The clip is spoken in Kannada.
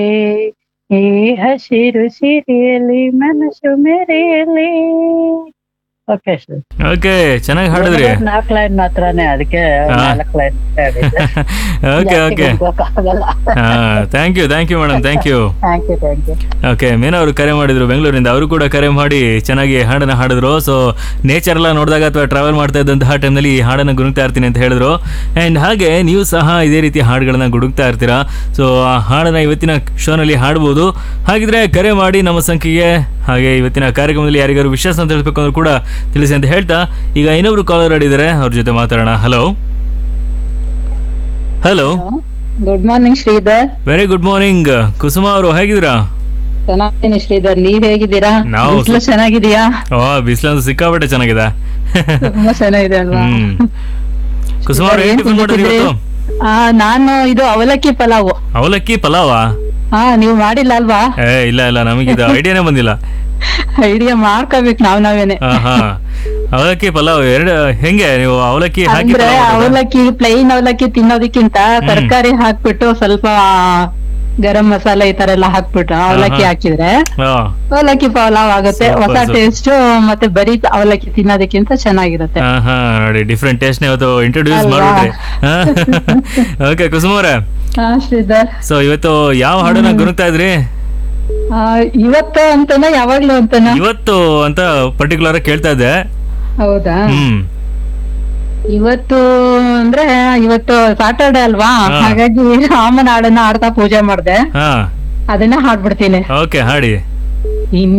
ಈ ಹಸಿರು ಸಿರಿಯಲಿ ಮನಸ್ಸು ಮೆರೆಯಲಿ ಓಕೆ ಸರ್ ಓಕೆ ಚೆನ್ನಾಗಿ ಹಾಡಿದ್ರಿ ನಾಲ್ಕು ಲೈನ್ ಮಾತ್ರನೇ ಅದಕ್ಕೆ ಹಾ. ನಾಲ್ಕು ಲೈನ್ ಓಕೆ ಓಕೆ ಆಗಲ್ಲ ಹಾ thank you thank you madam thank you thank you thank you okay Meena ಅವರು ಕರೆ ಮಾಡಿದ್ರು ಬೆಂಗಳೂರಿಂದ ಅವರು ಕೂಡ ಕರೆ ಮಾಡಿ ಚೆನ್ನಾಗಿ ಹಾಡನ್ನು ಹಾಡಿದ್ರು ಸೊ ನೇಚರ್ ಎಲ್ಲ ನೋಡಿದಾಗ ಅಥವಾ ಟ್ರಾವೆಲ್ ಮಾಡ್ತಾ ಇದ್ದಂತಹ ಟೈಮ್ನಲ್ಲಿ ಈ ಹಾಡನ್ನು ಗುಣಗ್ತಾ ಇರ್ತೀನಿ ಅಂತ ಹೇಳಿದ್ರು ಆ್ಯಂಡ್ ಹಾಗೆ ನೀವು ಸಹ ಇದೇ ರೀತಿ ಹಾಡುಗಳನ್ನ ಗುಡುಗ್ತಾ ಇರ್ತೀರಾ ಸೊ ಆ ಹಾಡನ್ನು ಇವತ್ತಿನ ಶೋನಲ್ಲಿ ಹಾಡ್ಬೋದು ಹಾಗಿದ್ರೆ ಕರೆ ಮಾಡಿ ನಮ್ಮ ಸಂಖ್ಯೆಗೆ ಹಾಗೆ ಇವತ್ತಿನ ಕಾರ್ಯಕ್ರಮದಲ್ಲಿ ಯಾರಿಗಾರು ವಿಶೇಷ ಅಂತ ಹೇಳ್ಬೇಕು ಅಂದ್ರೂ ಕೂಡ ತಿಳಿಸಿ ಅಂತ ಹೇಳ್ತಾ ಈಗ ಇನ್ನೊಬ್ರು ಕಾಲರ್ ಆಡಿದ್ದಾರೆ ಅವ್ರ ಜೊತೆ ಮಾತಾಡೋಣ hello hello good morning Sridhar very good morning Kusuma ಅವರು ಹೇಗಿದ್ದೀರಾ ಚೆನ್ನಾಗಿದ್ದೀನಿ ಶ್ರೀಧರ್ ನೀವ್ ಹೇಗಿದ್ದೀರಾ ನಾವು ಬಿಸ್ಲು ಚೆನ್ನಾಗಿದೀಯಾ ಓ ಬಿಸಿಲಂದು ಸಿಕ್ಕಾಪಟ್ಟೆ ಚೆನ್ನಾಗಿದೆ ತುಂಬಾ ಚೆನ್ನಾಗಿದೆ ಅಲ್ವಾ ಹ್ಮ್ ಕುಸುಮ ಅವ್ರು ಏನ್ ಏನ್ ಟಿಫನ್ ಮಾಡಿದ್ರಿ ತಿಂದಿದ್ರಿ? ಇವತ್ತು ಆ ನಾನು ಇದು ಅವಲಕ್ಕಿ ಪಲಾವು ಅವಲಕ್ಕಿ ಪಲಾವ ಹಾ ನೀವು ಮಾಡಿಲ್ಲ ಅಲ್ವಾ ಏ ಇಲ್ಲ ಇಲ್ಲ ನಮಗಿದು ಐಡಿಯಾನೇ ಬಂದಿಲ್ಲ ಐಡಿಯಾ ಮಾಡ್ಕೋಬೇಕು ನಾವ್ ನಾವೇನೆ ಹಾ ಹಾ ಅವಲಕ್ಕಿ ಪಲಾವ್ ಎರಡು ಹೆಂಗೆ ನೀವು ಅವಲಕ್ಕಿ ಹಾಕಿ ಅಂದ್ರೆ ಪಲಾವ್ ಮಾಡೋದಾ? ಅವಲಕ್ಕಿ ಪ್ಲೈನ್ ಅವಲಕ್ಕಿ ತಿನ್ನೋದಕ್ಕಿಂತ ತರಕಾರಿ ಹಾಕ್ಬಿಟ್ಟು ಸ್ವಲ್ಪ ಗರಂ ಮಸಾಲೆ ಈ ತರ ಎಲ್ಲ ಹಾಕ್ಬಿಟ್ಟು ಅವಲಕ್ಕಿ ಹಾ. ಹಾಕಿದ್ರೆ ಹಾ ಅವಲಕ್ಕಿ ಪಲಾವ್ ಆಗುತ್ತೆ Super, ಹೊಸ super. ಟೇಸ್ಟ್ ಮತ್ತೆ ಬರೀ ಅವಲಕ್ಕಿ ತಿನ್ನೋದಕ್ಕಿಂತ ಚೆನ್ನಾಗಿರುತ್ತೆ ಹಾ ಹಾ ನೋಡಿ ಡಿಫ್ರೆಂಟ್ ಟೇಸ್ಟ್ ಇವತ್ತು ಇಂಟ್ರೊಡ್ಯೂಸ್ ಅಲ್ವಾ? ಮಾಡ್ಬಿಟ್ರಿ ಓಕೆ ಕುಸುಮ ಅವ್ರೆ ಹಾ ಶ್ರೀಧರ್ ಸೊ ಇವತ್ತು ಯಾವ ಹಾಡನ್ನ ಗುರುಗ್ತಾ ಇದ್ರಿ ಆ, ಇವತ್ತು ಅಂತನ ಯಾವಾಗ್ಲೂ ಅಂತನ ಇವತ್ತು ಅಂತ ಪರ್ಟಿಕ್ಯುಲರ್ ಕೇಳ್ತಾ ಇದ್ದೆ ಹೌದಾ ಹ್ಮ್ ಇವತ್ತು ಅಂದ್ರೆ ಇವತ್ತು ಸಾಟರ್ಡೆ ಅಲ್ವಾ ಹಾ. ಹಾಗಾಗಿ ರಾಮನ ಹಾಡನ್ನ ಆಡ್ತಾ ಪೂಜೆ ಮಾಡ್ದೆ ಹಾ ಅದನ್ನ ಹಾಡ್ಬಿಡ್ತೀನಿ ಓಕೆ ಹಾಡಿ ಇನ್